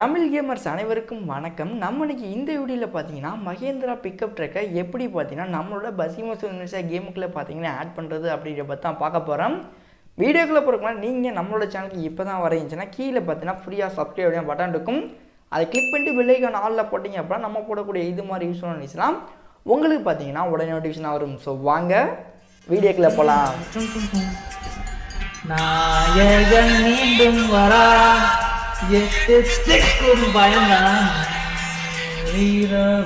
Tamil gamers அனைவருக்கும் வணக்கம் நம்ம இன்னைக்கு இந்த வீடியோவில் பார்த்தீங்கன்னா மகேந்திரா பிக்கப் ட்ரக்கை எப்படி பார்த்தீங்கன்னா நம்மளோட பசிமஸ் நிமிஷா கேமுக்குள்ளே பார்த்தீங்கன்னா ஆட் பண்ணுறது அப்படின்ற பற்றி தான் பார்க்க போகிறோம் வீடியோக்குள்ளே போகிறதுக்குலாம் நீங்கள் நம்மளோட சேனலுக்கு இப்போ தான் வரைஞ்சுன்னா கீழே பார்த்தீங்கன்னா ஃப்ரீயாக சப்ஸ்கிரைப் பட்டன் இருக்கும் அதை கிளிக் பண்ணிட்டு பெல்லைக்கான ஆளில் போட்டிங்க அப்படின்னா நம்ம போடக்கூடிய இது மாதிரி யூஸ் பண்ணிச்சுலாம் உங்களுக்கு பார்த்தீங்கன்னா உடனே நோட்டிஃபிகேஷன் வரும் ஸோ வாங்க வீடியோக்குள்ளே போகலாம் நாயகன் மீண்டும் வரா எட்டு திக்கும் பயந்தான் வீரம்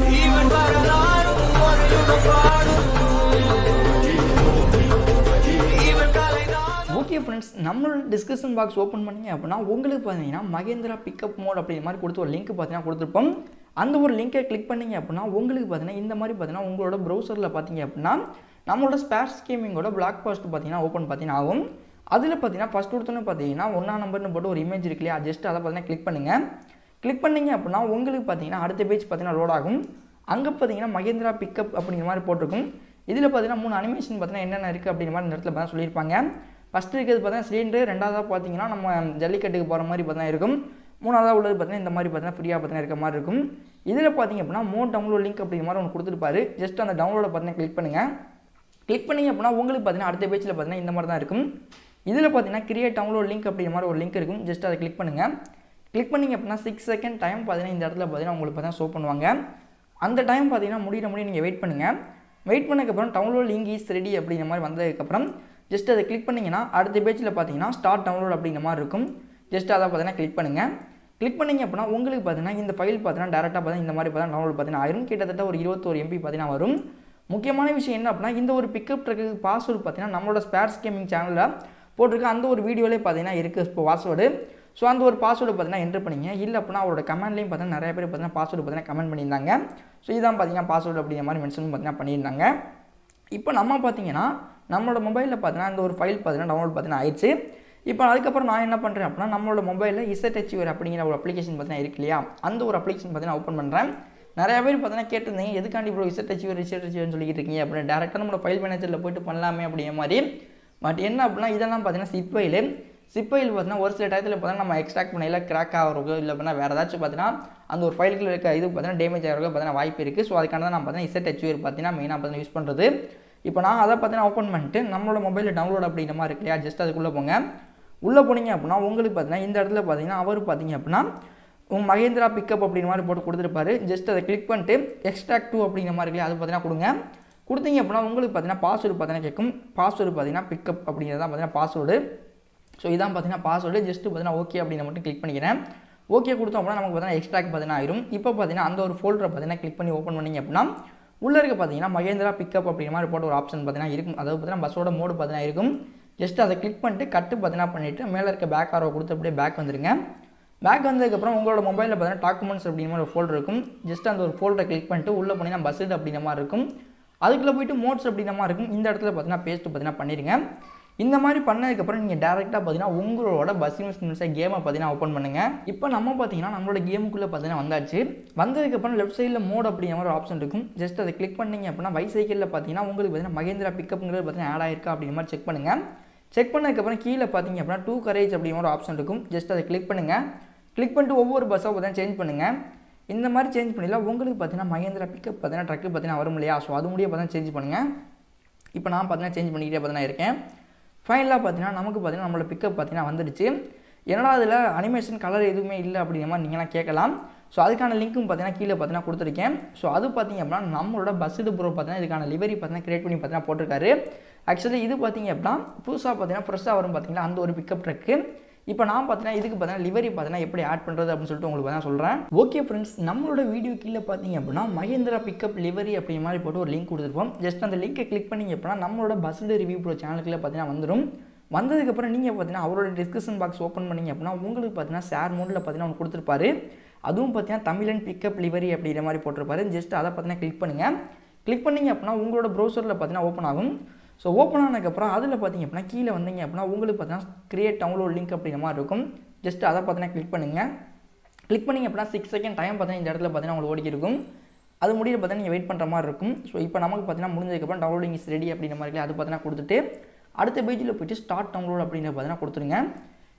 ஓகே ஃப்ரெண்ட்ஸ் நம்மளோட டிஸ்கிரிப்ஷன் பாக்ஸ் ஓப்பன் பண்ணீங்க அப்படின்னா உங்களுக்கு பார்த்தீங்கன்னா மகேந்திரா பிக்கப் மோட் அப்படிங்கிற மாதிரி கொடுத்து ஒரு லிங்க் பார்த்தீங்கன்னா கொடுத்துருப்போம் அந்த ஒரு லிங்கை கிளிக் பண்ணீங்க அப்படின்னா உங்களுக்கு பார்த்தீங்கன்னா இந்த மாதிரி பார்த்தீங்கன்னா உங்களோட ப்ரௌசரில் பார்த்தீங்க அப்படின்னா நம்மளோட ஸ்பேர் ஸ்கீமிங்கோட பிளாக் பாஸ்ட் பார்த்தீங்கன்னா ஓப்பன் பார்த்தீங்கன்னா ஆகும் அதில் பார்த்தீங்கன்னா ஃபஸ்ட் கொடுத்தோன்னு பார்த்தீங்கன்னா ஒன்றா நம்பர்னு போட்டு ஒரு இமேஜ் இருக்கு இல்லையா ஜஸ்ட் அதை பார்த்தீங்கன்னா கிளிக் பண்ணுங்கள் கிளிக் பண்ணீங்க அப்படின்னா உங்களுக்கு பார்த்தீங்கன்னா அடுத்த பேஜ் பார்த்தீங்கன்னா லோட் ஆகும் அங்கே பார்த்தீங்கன்னா மகேந்திரா பிக்கப் அப்படிங்கிற மாதிரி போட்டிருக்கும் இதில் பார்த்தீங்கன்னா மூணு அனிமேஷன் பார்த்தீங்கன்னா என்னென்ன இருக்குது அப்படிங்கிற மாதிரி இந்த இடத்துல பார்த்தா சொல்லியிருப்பாங்க ஃபஸ்ட்டு இருக்கிறது பார்த்தீங்கன்னா சிலிண்டர் ரெண்டாவதாக பார்த்தீங்கன்னா நம்ம ஜல்லிக்கட்டுக்கு போகிற மாதிரி பார்த்தீங்கன்னா இருக்கும் மூணாவதாக உள்ளது பார்த்தீங்கன்னா இந்த மாதிரி பார்த்தீங்கன்னா ஃப்ரீயாக பார்த்தீங்கன்னா இருக்க மாதிரி இருக்கும் இதில் பார்த்தீங்க அப்படின்னா மோ டவுன்லோட் லிங்க் அப்படிங்கிற மாதிரி ஒன்று கொடுத்துருப்பாரு ஜஸ்ட் அந்த டவுன்லோட பார்த்தீங்கன்னா கிளிக் பண்ணுங்கள் கிளிக் பண்ணீங்க அப்படின்னா உங்களுக்கு பார்த்தீங்கன்னா அடுத்த பேஜில் பார்த்தீங்கன்னா இந்த மாதிரி தான் இருக்கும் இதில் பார்த்தீங்கன்னா கிரியேட் டவுன்லோட் லிங்க் அப்படிங்கிற மாதிரி ஒரு லிங்க் இருக்கும் ஜஸ்ட் அதை கிளிக் பண்ணுங்கள் கிளிக் பண்ணீங்க அப்படின்னா சிக்ஸ் செகண்ட் டைம் பார்த்தீங்கன்னா இந்த இடத்துல பார்த்தீங்கன்னா உங்களுக்கு பார்த்தீங்கன்னா ஷோ பண்ணுவாங்க அந்த டைம் பார்த்தீங்கன்னா முடிகிற முடிய நீங்கள் வெயிட் பண்ணுங்கள் வெயிட் பண்ணதுக்கப்புறம் டவுன்லோட் லிங்க் இஸ் ரெடி அப்படிங்கிற மாதிரி வந்ததுக்கப்புறம் ஜஸ்ட் அதை கிளிக் பண்ணிங்கன்னா அடுத்த பேஜில் பார்த்தீங்கன்னா ஸ்டார்ட் டவுன்லோட் அப்படிங்கிற மாதிரி இருக்கும் ஜஸ்ட் அதை பார்த்தீங்கன்னா கிளிக் பண்ணுங்கள் கிளிக் பண்ணீங்க அப்படின்னா உங்களுக்கு பார்த்தீங்கன்னா இந்த ஃபைல் பார்த்தீங்கன்னா டேரெக்டாக பார்த்தீங்கன்னா இந்த மாதிரி பார்த்தீங்கன்னா டவுன்லோட் பார்த்தீங்கன்னா ஆயிரும் கிட்டத்தட்ட ஒரு இருபத்தோரு எம்பி பார்த்தீங்கன்னா வரும் முக்கியமான விஷயம் என்ன அப்படின்னா இந்த ஒரு பிக்கப் ட்ரக்கு பாஸ்வேர்டு பார்த்தீங்கன்னா நம்மளோட ஸ்பேர்ஸ் கேமிங் சேனலில் போட்டிருக்க அந்த ஒரு வீடியோலேயே பார்த்தீங்கன்னா இருக்குது இப்போ பாஸ்வேர்டு ஸோ அந்த ஒரு பாஸ்வேர்டு பார்த்தீங்கன்னா என்ட்ரு பண்ணிங்க இல்லை அப்படின்னா அவரோட கமெண்ட்லேயும் பார்த்தீங்கன்னா நிறைய பேர் பார்த்தீங்கன்னா பாஸ்வேர்டு பார்த்தீங்கன்னா கமெண்ட் பண்ணியிருந்தாங்க ஸோ இதான் பார்த்தீங்கன்னா பாஸ்வேர்டு அப்படிங்கிற மாதிரி மென்ஷன் பார்த்தீங்கன்னா பண்ணியிருந்தாங்க இப்போ நம்ம பார்த்தீங்கன்னா நம்மளோட மொபைலில் பார்த்தீங்கன்னா இந்த ஒரு ஃபைல் பார்த்தீங்கன்னா டவுன்லோட் பார்த்தீங்கன்னா ஆயிடுச்சு இப்போ அதுக்கப்புறம் நான் என்ன பண்ணுறேன் அப்படின்னா நம்மளோட மொபைலில் இசட்டச்சிவர் அப்படிங்கிற ஒரு அப்ளிகேஷன் பார்த்தீங்கன்னா இருக்கு இல்லையா அந்த ஒரு அப்ளிகேஷன் பார்த்தீங்கன்னா ஓப்பன் பண்ணுறேன் நிறைய பேர் பார்த்தீங்கன்னா கேட்டிருந்தீங்க எதுக்காண்டி ப்ரோ இசட்டச்சிவர் இசட்டச்சிவர்னு சொல்லிட்டு இருக்கீங்க அப்படின்னு டேரெக்டாக நம்மளோட ஃபைல் மேனேஜரில் போயிட்டு பண்ணலாமே அப்படிங்கிற மாதிரி பட் என்ன அப்படின்னா இதெல்லாம் பார்த்தீங்கன்னா சிப் ஃபைலு சிப் ஃபைல் பார்த்தீங்கன்னா ஒரு சில டயத்தில் பார்த்தீங்கன்னா நம்ம எக்ஸ்ட்ராக்ட் பண்ணல கிராக் ஆகிறதோ இல்லை அப்படின்னா வேறு ஏதாச்சும் பார்த்தீங்கன்னா அந்த ஒரு ஃபைலுக்குள்ள இருக்க இது பார்த்தீங்கன்னா டேமேஜ் ஆகிறதுக்கு பார்த்தீங்கன்னா வாய்ப்பு இருக்குது ஸோ அதுக்கான தான் நான் பார்த்தீங்கன்னா இசட் ஹெச்யூர் பார்த்தீங்கன்னா மெயினாக பார்த்தீங்கன்னா யூஸ் பண்ணுறது இப்போ நான் அதை பார்த்தீங்கன்னா ஓப்பன் பண்ணிட்டு நம்மளோட மொபைலில் டவுன்லோட் அப்படிங்கிற மாதிரி இருக்கு இல்லையா ஜஸ்ட் அதுக்குள்ளே போங்க உள்ளே போனீங்க அப்படின்னா உங்களுக்கு பார்த்தீங்கன்னா இந்த இடத்துல பார்த்தீங்கன்னா அவர் பார்த்தீங்க அப்படின்னா உங்க மகேந்திரா பிக்கப் அப்படிங்கிற மாதிரி போட்டு கொடுத்துருப்பாரு ஜஸ்ட் அதை கிளிக் பண்ணிட்டு எக்ஸ்ட்ராக்ட் டூ அப்படிங்கிற மாதிரி இருக்கு அது பார்த்தீங்கன்னா கொடுங்க கொடுத்தீங்க அப்படின்னா உங்களுக்கு பார்த்தீங்கன்னா பாஸ்வேர்டு பார்த்தீங்கன்னா கேட்கும் பாஸ்வேர்டு பார்த்தீங்கன்னா பிக்கப் அப்படிங்கிறது தான் பார்த்தீங்கன்னா பாஸ்வேர்டு ஸோ இதான் பார்த்தீங்கன்னா பாஸ்வேர்டு ஜஸ்ட் பார்த்தீங்கன்னா ஓகே அப்படின்னு மட்டும் கிளிக் பண்ணிக்கிறேன் ஓகே கொடுத்தோம் அப்படின்னா நமக்கு பார்த்தீங்கன்னா எக்ஸ்ட்ராக்ட் பார்த்தீங்கன்னா ஆயிரும் இப்போ பார்த்தீங்கன்னா அந்த ஒரு ஃபோல்டரை பார்த்தீங்கன்னா கிளிக் பண்ணி ஓப்பன் பண்ணிங்க அப்படின்னா உள்ளே இருக்க பார்த்தீங்கன்னா மகேந்திரா பிக்கப் அப்படிங்கிற மாதிரி போட்ட ஒரு ஆப்ஷன் பார்த்தீங்கன்னா இருக்கும் அதாவது பார்த்தீங்கன்னா பஸ்ஸோட மோடு பார்த்தீங்கன்னா இருக்கும் ஜஸ்ட் அதை கிளிக் பண்ணிட்டு கட்டு பார்த்தீங்கன்னா பண்ணிவிட்டு மேலே இருக்க பேக் ஆரோ கொடுத்து அப்படியே பேக் வந்துருங்க பேக் வந்ததுக்கப்புறம் உங்களோட மொபைலில் பார்த்தீங்கன்னா டாக்குமெண்ட்ஸ் அப்படிங்கிற மாதிரி ஒரு ஃபோல்டர் இருக்கும் ஜஸ்ட் அந்த ஒரு ஃபோல்டரை கிளிக் பண்ணிட்டு உள்ளே போனீங்கன்னா பஸ்ஸு அப்படிங்கிற மாதிரி இருக்கும் அதுக்குள்ளே போயிட்டு மோட்ஸ் அப்படிங்கிற மாதிரி இருக்கும் இந்த இடத்துல பார்த்தீங்கன்னா பேஸ்ட் பார்த்தீங்கன்னா பண்ணிடுங்க இந்த மாதிரி பண்ணதுக்கப்புறம் நீங்கள் டேரெக்டாக பார்த்தீங்கன்னா உங்களோட பஸ்ஸிங் நிமிஷம் கேமை பார்த்தீங்கன்னா ஓப்பன் பண்ணுங்கள் இப்போ நம்ம பார்த்தீங்கன்னா நம்மளோட கேமுக்குள்ளே பார்த்தீங்கன்னா வந்தாச்சு வந்ததுக்கப்புறம் லெஃப்ட் சைடில் மோட் அப்படிங்கிற மாதிரி ஆப்ஷன் இருக்கும் ஜஸ்ட் அதை கிளிக் பண்ணீங்க அப்படின்னா பைசைக்கிளில் பார்த்தீங்கன்னா உங்களுக்கு பார்த்தீங்கன்னா மகேந்திரா பிக்கப்ங்கிறது பார்த்தீங்கன்னா ஆட் ஆயிருக்கா அப்படிங்கிற மாதிரி செக் பண்ணுங்கள் செக் பண்ணதுக்கப்புறம் கீழே பார்த்தீங்க அப்படின்னா டூ கரேஜ் அப்படிங்கிற ஒரு ஆப்ஷன் இருக்கும் ஜஸ்ட் அதை கிளிக் பண்ணுங்கள் கிளிக் பண்ணிட்டு ஒவ்வொரு பஸ்ஸாக பார்த்தீங்கன்னா சேஞ்ச் பண்ணுங்கள் இந்த மாதிரி சேஞ்ச் பண்ணிடலாம் உங்களுக்கு பார்த்தீங்கன்னா மகேந்திரா பிக்கப் பார்த்தீங்கன்னா ட்ரக்கு பார்த்தீங்கன்னா வரும் இல்லையா ஸோ அது முடிய பார்த்தீங்கன்னா சேஞ்ச் பண்ணுங்கள் இப்போ நான் பார்த்தீங்கன்னா சேஞ்ச் பண்ணிக்கிட்டே பார்த்தீங்கன்னா இருக்கேன் ஃபைனலாக பார்த்தீங்கன்னா நமக்கு பார்த்தீங்கன்னா நம்மளோட பிக்கப் பார்த்தீங்கன்னா வந்துடுச்சு என்னடா அதில் அனிமேஷன் கலர் எதுவுமே இல்லை அப்படிங்கிற மாதிரி நீங்களாம் கேட்கலாம் ஸோ அதுக்கான லிங்க்கும் பார்த்தீங்கன்னா கீழே பார்த்தீங்கன்னா கொடுத்துருக்கேன் ஸோ அது பார்த்தீங்க அப்படின்னா நம்மளோட பஸ்ஸுடு ப்ரோ பார்த்தீங்கன்னா இதுக்கான லிவரி பார்த்தீங்கன்னா கிரியேட் பண்ணி பார்த்தீங்கன்னா போட்டிருக்காரு ஆக்சுவலி இது பார்த்தீங்க அப்படின்னா புதுசாக பார்த்தீங்கன்னா ஃப்ரெஷ்ஷாக வரும் பார்த்தீங்களா அந்த ஒரு பிக்கப் ட்ரக்கு இப்போ நான் பார்த்தீங்கன்னா இதுக்கு பார்த்தீங்கன்னா லிவரி பார்த்தீங்கன்னா எப்படி ஆட் பண்ணுறது அப்படின்னு சொல்லிட்டு உங்களுக்கு பார்த்தீங்கன்னா சொல்கிறேன் ஓகே ஃப்ரெண்ட்ஸ் நம்மளோட வீடியோ கீழே பார்த்தீங்க அப்படின்னா மகேந்திரா பிக்கப் லிவரி அப்படிங்கிற மாதிரி போட்டு ஒரு லிங்க் கொடுத்துருப்போம் ஜஸ்ட் அந்த லிங்கை கிளிக் பண்ணிங்க அப்படின்னா நம்மளோட பஸ்ஸுடு ரிவ்யூ ப்ரோ சேனலுக்குள்ளே பார்த்தீங்கன்னா வந்துடும் வந்ததுக்கப்புறம் நீங்கள் பார்த்தீங்கன்னா அவரோட டிஸ்கிரிப்ஷன் பாக்ஸ் ஓப்பன் பண்ணிங்க அப்படின்னா உங்களுக்கு பார்த்தீங்கன்னா ஷேர் மோடில் பார்த்தீங்கன்னா ஒன்று கொடுத்துருப்பாரு அதுவும் பார்த்தீங்கன்னா தமிழன் பிக்கப் லிவரி அப்படிங்கிற மாதிரி போட்டிருப்பாரு ஜஸ்ட் அதை பார்த்தீங்கன்னா கிளிக் பண்ணுங்கள் கிளிக் பண்ணிங்க அப்படின்னா உங்களோட ப்ரௌசரில் பார்த்தீங்கன்னா ஓப்பன் ஆகும் ஸோ ஓப்பன் ஆனதுக்கப்புறம் அதில் பார்த்தீங்க அப்படின்னா கீழே வந்தீங்க அப்படின்னா உங்களுக்கு பார்த்தீங்கன்னா கிரியேட் டவுன்லோட் லிங்க் அப்படிங்கிற மாதிரி இருக்கும் ஜஸ்ட் அதை பார்த்தீங்கன்னா கிளிக் பண்ணுங்கள் கிளிக் பண்ணிங்க அப்படின்னா சிக்ஸ் செகண்ட் டைம் பார்த்தீங்கன்னா இந்த இடத்துல பார்த்தீங்கன்னா உங்களுக்கு ஓடிக்கி இருக்கும் அது முடிய பார்த்தீங்கன்னா நீங்கள் வெயிட் பண்ணுற மாதிரி இருக்கும் ஸோ இப்போ நமக்கு பார்த்தீங்கன்னா முடிஞ்சதுக்கப்புறம் டவுன்லோடிங் இஸ் ரெடி அப்படிங்கிற மாதிரி அது பார்த்தீங்கன்னா கொடுத்துட்டு அடுத்த பேஜில் போயிட்டு ஸ்டார்ட் டவுன்லோட் அப்படிங்கிற பார்த்தீங்கன்னா கொடுத்துருங்க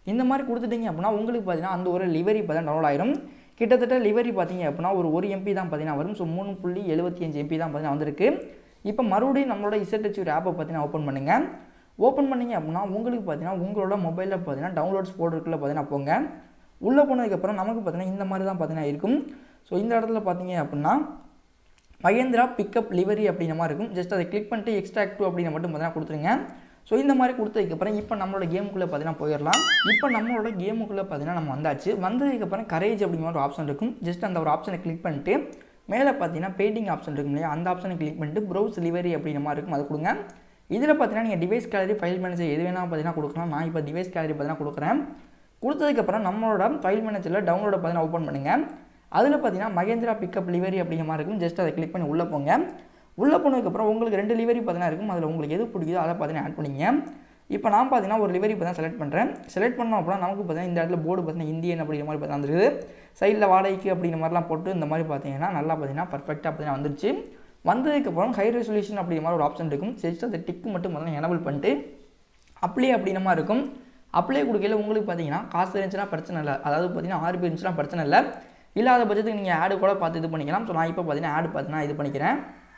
இந்த மாதிரி கொடுத்துட்டீங்க அப்படின்னா உங்களுக்கு பார்த்தீங்கன்னா அந்த ஒரு லிவரி பார்த்தீங்கன்னா டவுன்லோட் ஆயிரும் கிட்டத்தட்ட லிவரி பார்த்தீங்க அப்படின்னா ஒரு ஒரு எம்பி தான் பார்த்தீங்கன்னா வரும் ஸோ மூணு புள்ளி எழுபத்தி அஞ்சு எம்பி தான் பார்த்தீங்கன்னா வந்திருக்கு இப்போ மறுபடியும் நம்மளோட இசட்ஹெச் ஒரு ஆப்பை பார்த்தீங்கன்னா ஓப்பன் பண்ணுங்கள் ஓப்பன் பண்ணீங்க அப்படின்னா உங்களுக்கு பார்த்தீங்கன்னா உங்களோட மொபைலில் பார்த்தீங்கன்னா டவுன்லோட்ஸ் போடுறதுக்குள்ள பார்த்தீங்கன்னா போங்க உள்ளே போனதுக்கப்புறம் நமக்கு பார்த்தீங்கன்னா இந்த மாதிரி தான் பார்த்தீங்கன்னா இருக்கும் ஸோ இந்த இடத்துல பார்த்தீங்க அப்படின்னா மகேந்திரா பிக்கப் லிவரி அப்படின்ற மாதிரி இருக்கும் ஜஸ்ட் அதை கிளிக் பண்ணிட்டு எக்ஸ்ட்ராக்ட் டூ அப்படின்னு மட்டும் பார்த்தீங்கன்னா கொடுத்துருங்க ஸோ இந்த மாதிரி கொடுத்ததுக்கப்புறம் இப்போ நம்மளோட கேமுக்குள்ளே பார்த்தீங்கன்னா போயிடலாம் இப்போ நம்மளோட கேமுக்குள்ளே பார்த்தீங்கன்னா நம்ம வந்தாச்சு வந்ததுக்கப்புறம் கரேஜ் அப்படிங்கிற ஒரு ஆப்ஷன் இருக்கும் ஜஸ்ட் அந்த ஒரு ஆப்ஷனை கிளிக் பண்ணிட்டு மேலே பார்த்தீங்கன்னா பெயிண்டிங் ஆப்ஷன் இருக்கும் இல்லையா அந்த ஆப்ஷனை கிளிக் பண்ணிட்டு ப்ரௌஸ் லிவரி அப்படிங்கிற மாதிரி இருக்கும் அதை கொடுங்க இதில் பார்த்தீங்கன்னா நீங்கள் டிவைஸ் கேலரி ஃபைல் மேனேஜர் எது வேணால் பார்த்தீங்கன்னா கொடுக்கலாம் நான் இப்போ டிவைஸ் கேலரி பார்த்தீங்கன்னா கொடுக்குறேன் கொடுத்ததுக்கப்புறம் நம்மளோட ஃபைல் மேனேஜரில் டவுன்லோட பார்த்தீங்கன்னா ஓப்பன் பண்ணுங்கள் அதில் பார்த்தீங்கன்னா மகேந்திரா பிக்கப் லிவரி அப்படிங்கிற மாதிரி இருக்கும் ஜஸ்ட் அதை கிளிக் பண்ணி உள்ளே போங்க உள்ளே போனதுக்கப்புறம் உங்களுக்கு ரெண்டு லிவரி பார்த்தீங்கன்னா இருக்கும் அதில் உங்களுக்கு எது பிடிக்குதோ அதை பார்த்தீங்கன்னா ஆட் பண்ணிங்க இப்போ நான் பார்த்தீங்கன்னா ஒரு லிவரி பார்த்தீங்கன்னா செலக்ட் பண்ணுறேன் செலக்ட் பண்ணோம் அப்படின்னா நமக்கு பார்த்தீங்கன்னா இந்த இடத்துல போர்டு பார்த்தீங்கன்னா இந்தியன் அப்படிங்கிற மாதிரி பார்த்தீங்கன்னா வந்துருக்குது சைடில் வாடகைக்கு அப்படிங்கிற மாதிரிலாம் போட்டு இந்த மாதிரி பார்த்தீங்கன்னா நல்லா பார்த்தீங்கன்னா பர்ஃபெக்டாக பார்த்தீங்கன்னா வந்துருச்சு வந்ததுக்கப்புறம் ஹை ரெசல்யூஷன் அப்படிங்கிற மாதிரி ஒரு ஆப்ஷன் இருக்கும் ஜஸ்ட் அந்த டிக்கு மட்டும் பார்த்தீங்கன்னா எனபிள் பண்ணிட்டு அப்ளை அப்படிங்கிற மாதிரி இருக்கும் அப்ளை கொடுக்கல உங்களுக்கு பார்த்தீங்கன்னா காசு இருந்துச்சுன்னா பிரச்சனை இல்லை அதாவது பார்த்தீங்கன்னா ஆறு பேர் இருந்துச்சுன்னா பிரச்சனை இல்லை இல்லாத பட்சத்துக்கு நீங்கள் ஆடு கூட பார்த்து இது பண்ணிக்கலாம் ஸோ நான் இப்போ பார்த்தீங்கன்னா ஆடு பார்த்தீங்கன்னா இது பண்ணிக்கிறேன்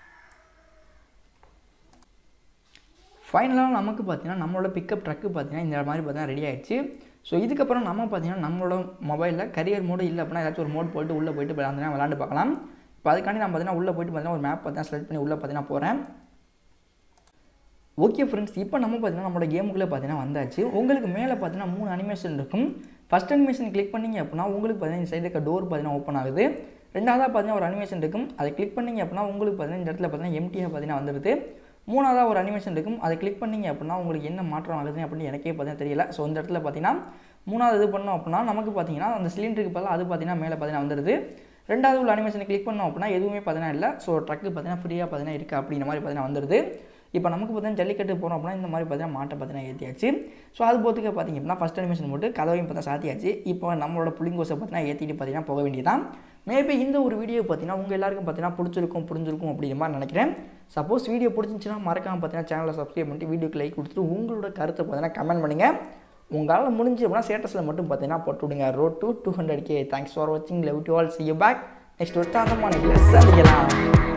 ஃபைனலாக நமக்கு பார்த்தீங்கன்னா நம்மளோட பிக்கப் ட்ரக்கு பார்த்தீங்கன்னா இந்த மாதிரி பார்த்தீங்கன்னா ரெடி ஆயிடுச்சு ஸோ இதுக்கப்புறம் நம்ம பார்த்தீங்கன்னா நம்மளோட மொபைலில் கரியர் மோடு இல்லை அப்படின்னா ஏதாச்சும் ஒரு மோட் போட்டு உள்ளே போயிட்டு விளாண்டுனா விளாண்டு பார்க்கலாம் இப்போ அதுக்காண்டி நான் பார்த்தீங்கன்னா உள்ளே போயிட்டு பார்த்தீங்கன்னா ஒரு மேப் பார்த்தீங்கன்னா செலக்ட் பண்ணி உள்ளே பார்த்தீங்கன்னா போகிறேன் ஓகே ஃப்ரெண்ட்ஸ் இப்போ நம்ம பார்த்தீங்கன்னா நம்மளோட கேமுக்குள்ளே பார்த்தீங்கன்னா வந்தாச்சு உங்களுக்கு மேலே பார்த்தீங்கன்னா மூணு அனிமேஷன் இருக்கும் ஃபஸ்ட் அனிமேஷன் கிளிக் பண்ணீங்க அப்படின்னா உங்களுக்கு பார்த்தீங்கன்னா இந்த சைடு இருக்க டோர் பார்த்தீங்கன்னா ஓப்பன் ஆகுது ரெண்டாவதாக பார்த்தீங்கன்னா ஒரு அனிமேஷன் இருக்கும் அதை கிளிக் பண்ணீங்க அப்படின்னா உங்களுக்கு பார்த்தீங்கன்னா இந்த இடத்துல பார்த்தீங்கன்னா எம்டியாக பார்த்தீங்கன்னா வந்துடுது மூணாவதாக ஒரு அனிமேஷன் இருக்கும் அதை கிளிக் பண்ணீங்க அப்படின்னா உங்களுக்கு என்ன மாற்றம் ஆகுது அப்படின்னு எனக்கே பார்த்தீங்கன்னா தெரியல ஸோ இந்த இடத்துல பார்த்தீங்கன்னா மூணாவது இது பண்ணோம் அப்படின்னா நமக்கு பார்த்தீங்கன்னா அந்த சிலிண்டருக்கு பதிலாக அது பார்த்தீங்கன்னா மேலே பார்த்தீங்கன்னா வந்துடுது ரெண்டாவது உள்ள அனிமேஷனை கிளிக் பண்ணோம் அப்படின்னா எதுவுமே பார்த்தீங்கன்னா இல்லை ஸோ ட்ரக்கு பார்த்தீங்கன்னா ஃப்ரீயாக பார்த்தீங்கன்னா இருக்குது அப்படிங்கிற மாதிரி பார்த்தீங்கன்னா வந்துடுது இப்போ நமக்கு பார்த்தீங்கன்னா ஜல்லிக்கட்டு போகிறோம் அப்படின்னா இந்த மாதிரி பார்த்தீங்கன்னா மாட்டை பார்த்தீங்கன்னா ஏற்றியாச்சு ஸோ அது போத்துக்கு பார்த்தீங்க அப்படின்னா ஃபஸ்ட் அனிமேஷன் போட்டு கதவையும் பார்த்தா சாத்தியாச்சு இப்போ நம்மளோட புளிங்கோஸை பார்த்தீங்கன்னா ஏற்றிட்டு பார்த்தீங்கன்னா போக வேண்டியதான் மேபி இந்த ஒரு வீடியோ பார்த்தீங்கன்னா உங்கள் எல்லாருக்கும் பார்த்தீங்கன்னா பிடிச்சிருக்கும் புரிஞ்சிருக்கும் அப்படிங்கிற மாதிரி நினைக்கிறேன் சப்போஸ் வீடியோ பிடிச்சிருந்துச்சுன்னா மறக்காம பார்த்தீங்கன்னா சேனலை சப்ஸ்கிரைப் பண்ணிட்டு வீடியோக்கு லைக் கொடுத்துட்டு உங்களோட கருத்தை பார்த்தீங்கன்னா கமெண்ட் பண்ணுங்கள் உங்களால் முடிஞ்சு அப்படின்னா ஸ்டேட்டஸில் மட்டும் பார்த்தீங்கன்னா போட்டு விடுங்க road to two hundred K thanks for வாட்சிங் love to all see you back next ஒரு சாந்தமான சந்திக்கலாம்